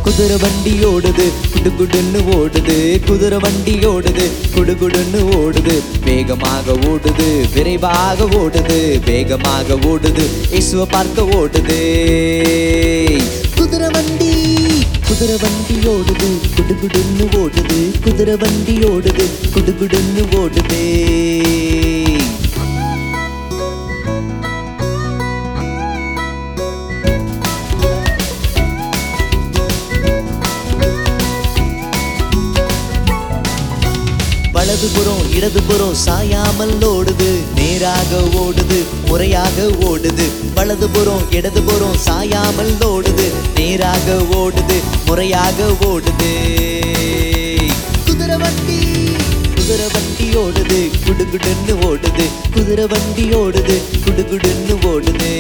குதிரை வண்டி ஓடுது குடுகுடுன்னு ஓடுது குதிரை வண்டி ஓடுது குடுகுடுன்னு ஓடுது வேகமாக ஓடுது விரைவாக ஓடுது வேகமாக ஓடுது இயேசுவை பார்க்க ஓடுது குதிரை வண்டி குதிரை வண்டி ஓடுது குடுகுடுன்னு ஓடுது குதிரை வண்டி ஓடுது குடுகுடுன்னு ஓடுது வலதுபுறம் இடதுபுறம் சாயாமல் ஓடுது நேராக ஓடுது முறையாக ஓடுது வலதுபுறம் இடதுபுறம் சாயாமல் ஓடுது நேராக ஓடுது முறையாக ஓடுது குதிரை வண்டி குதிரை வண்டி ஓடுது குடுகுடுன்னு ஓடுது குதிரை வண்டி ஓடுது குடுகுடுன்னு ஓடுது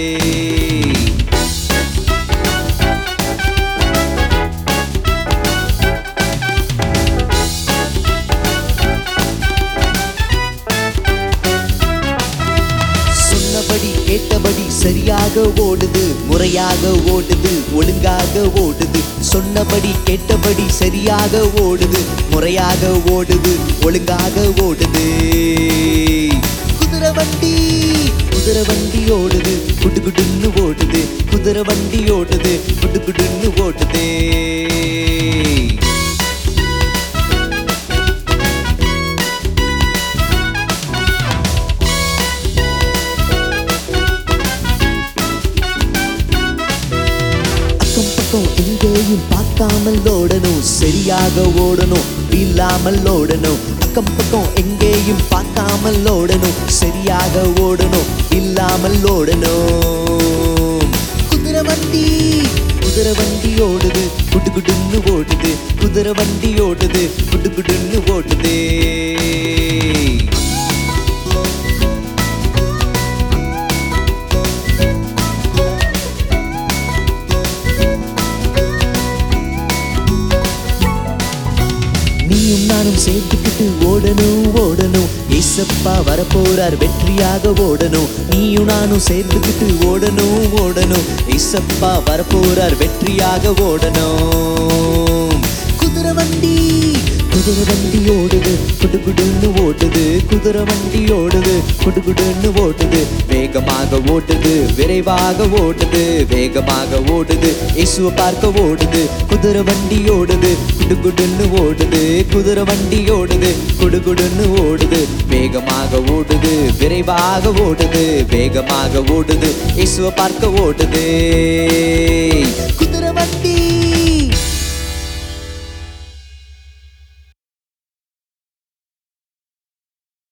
சொன்னபடி கேட்டபடி சரியாக ஓடுது முறையாக ஓடுது ஒழுங்காக ஓடுது சொன்னபடி கேட்டபடி சரியாக ஓடுது முறையாக ஓடுது ஒழுங்காக ஓடுது குதிரை வண்டி குதிரை வண்டி ஓடுது குடுகுடுன்னு ஓடுது குதிரை வண்டி ஓடுது குடுகுடுன்னு ஓடுது அக்கம் பக்கம் எங்கேயும் பார்க்காமல் ஓடணும் சரியாக ஓடணும் இல்லாமல் ஓடணும் அக்கம் பக்கம் எங்கேயும் பார்க்காமல் ஓடணும் சரியாக ஓடணும் இல்லாமல் ஓடணும் குதிரை வண்டி குதிரை வண்டி ஓடுது குடுகுடுன்னு ஓடுது குதிரை வண்டி ஓடுது குடுகுடுன்னு ஓடுது நீயும் நானும் சேர்த்துக்கிட்டு ஓடணும் ஓடணும் ஏசப்பா வரப்போறார் வெற்றியாக ஓடணும் நீயும் நானும் சேர்த்துக்கிட்டு ஓடணும் ஓடணும் ஏசப்பா வரப்போறார் வெற்றியாக ஓடணும் குதிரை வண்டி குதிரை வண்டி ஓடுது குடுகுடுன்னு ஓடுது குதிரை வண்டி ஓடுது குடுகுடுன்னு ஓடுது வேகமாக ஓடுது விரைவாக ஓடுது வேகமாக ஓடுது இயேசுவை பார்க்க ஓடுது குதிரை வண்டி ஓடுது குடுகுடுன்னு ஓடுது குதிரை வண்டி ஓடுது குடுகுடுன்னு ஓடுது வேகமாக ஓடுது விரைவாக ஓடுது வேகமாக ஓடுது இயேசுவை பார்க்க ஓடுது குதிரை வண்டி